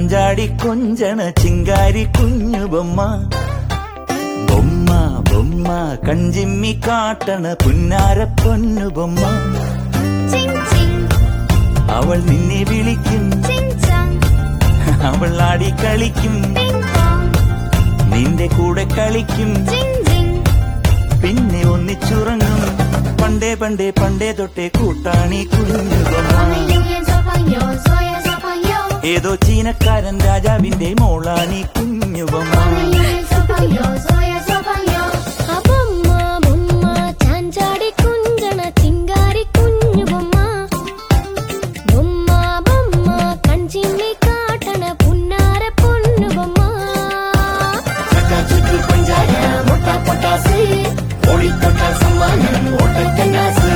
ചാഞ്ചാടി കൊഞ്ചണ ചിങ്കാരി കുഞ്ഞു ബൊമ്മ ബൊമ്മ ബൊമ്മ കഞ്ചിമ്മി കാട്ടണ പുന്നാര പൊന്നു ബൊമ്മ ചിങ് ചിങ് അവൾ നിന്നെ വിളിക്കും ചിങ് ചാങ് അവൾ ആടി കളിക്കും പിങ് പോങ് നിന്റെ കൂടെ കളിക്കും ജിങ് ജിങ് പിന്നെ ഒന്നിച്ചുറങ്ങും പണ്ടേ പണ്ടേ പണ്ടേ തൊട്ടേ കൂട്ടാണി കുഞ്ഞു ബൊമ്മ 我们永远做朋友，做呀做朋友。 ഏതോ ചീനക്കാരൻ രാജാവിന്റെ മോളാണി കുഞ്ഞു ബൊമ്മ 我们永远做朋友，做呀做朋友。 അബമ്മ ബൊമ്മ ചാഞ്ചാടി കുഞ്ചണ ചിങ്കാരി കുഞ്ഞു ബൊമ്മ ബൊമ്മ ബൊമ്മ കഞ്ചിമ്മി കാട്ടണ പുന്നാര പൊന്നു ബൊമ്മ ചുറ്റു പഞ്ചാര മുട്ട പൊട്ടാസ് ഓടിത്തൊട്ട സമ്മാനം ഓട്ടക്കന്നാസ്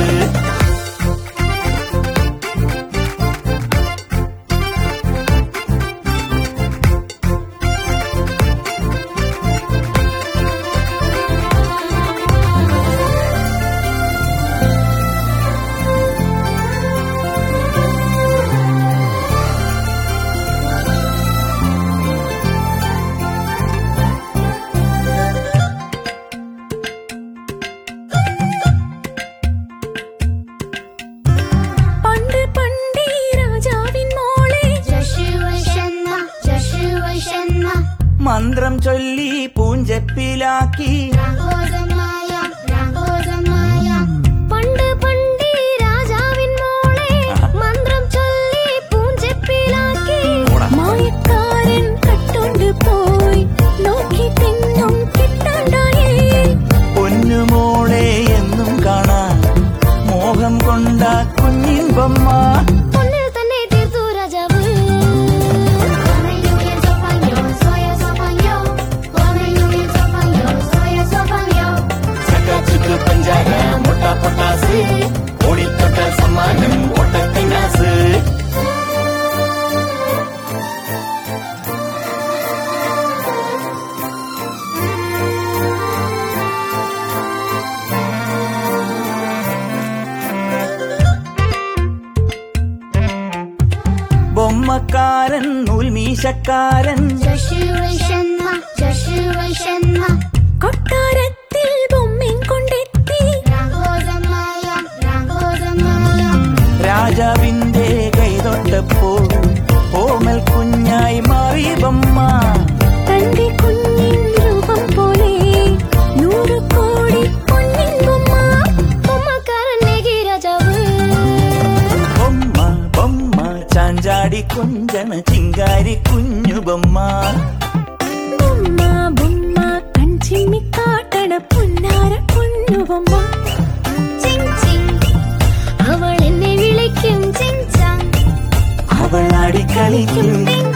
പണ്ട് പണ്ടേ രാജാവിൻ മോളെ 这是为什么？这是为什么？ മന്ത്രം ചൊല്ലി പൂഞ്ചപ്പിലാക്കി 然后怎么样？然后怎么样？ പണ്ട് പണ്ടേ രാജാവിൻ മോളെ മന്ത്രം ചൊല്ലി പൂഞ്ചെപ്പിലാക്കി മായക്കാരൻ കട്ടോണ്ട് പോയി നോക്കി തെന്നും കിട്ടാണ്ടായേ പൊന്നുമോളെ എന്നും കാണാൻ മോഹം കൊണ്ട കുഞ്ഞിമ്പമ്മ പൊന്നിൽ തന്നെ തീർത്തു രാജാവ് 我们永远做朋友，做呀做朋友。我们永远做朋友，做呀做朋友。 ചുറ്റു പഞ്ചാര മുട്ട പൊട്ടാസ് ഓടിത്തൊട്ട സമ്മാനം ഓട്ടക്കന്നാസ് ബൊമ്മക്കാരൻ നൂൽമീശക്കാരൻ 这是为什么？这是为什么？ കൊട്ടാരത്തിൽ ബൊമ്മൻ കൊണ്ടെത്തി 然后怎么样？然后怎么样？ രാജാവിന്റെ കൈതൊട്ടപ്പോൾ ഓമൽ കുഞ്ഞായി മാറി ബൊമ്മ തന്റെ കുഞ്ഞിൻ രൂപം പോലെ നൂറ് കോടി പൊന്നിൻ ബൊമ്മ ബൊമ്മക്കാരൻ നേകി രാജാവ് ബൊമ്മ ബൊമ്മ ചാഞ്ചാടി കുഞ്ചണ ചിങ്കാരി കുഞ്ഞു ബൊമ്മ ബൊമ്മ ബൊമ്മ കഞ്ചിമ്മി കാട്ടണ പുന്നാര പൊന്നു ബൊമ്മ ചിങ് ചിങ് അവൾ എന്നെ വിളിക്കും ചിങ് ചാങ് അവൾ ആടി കളിക്കും പിങ്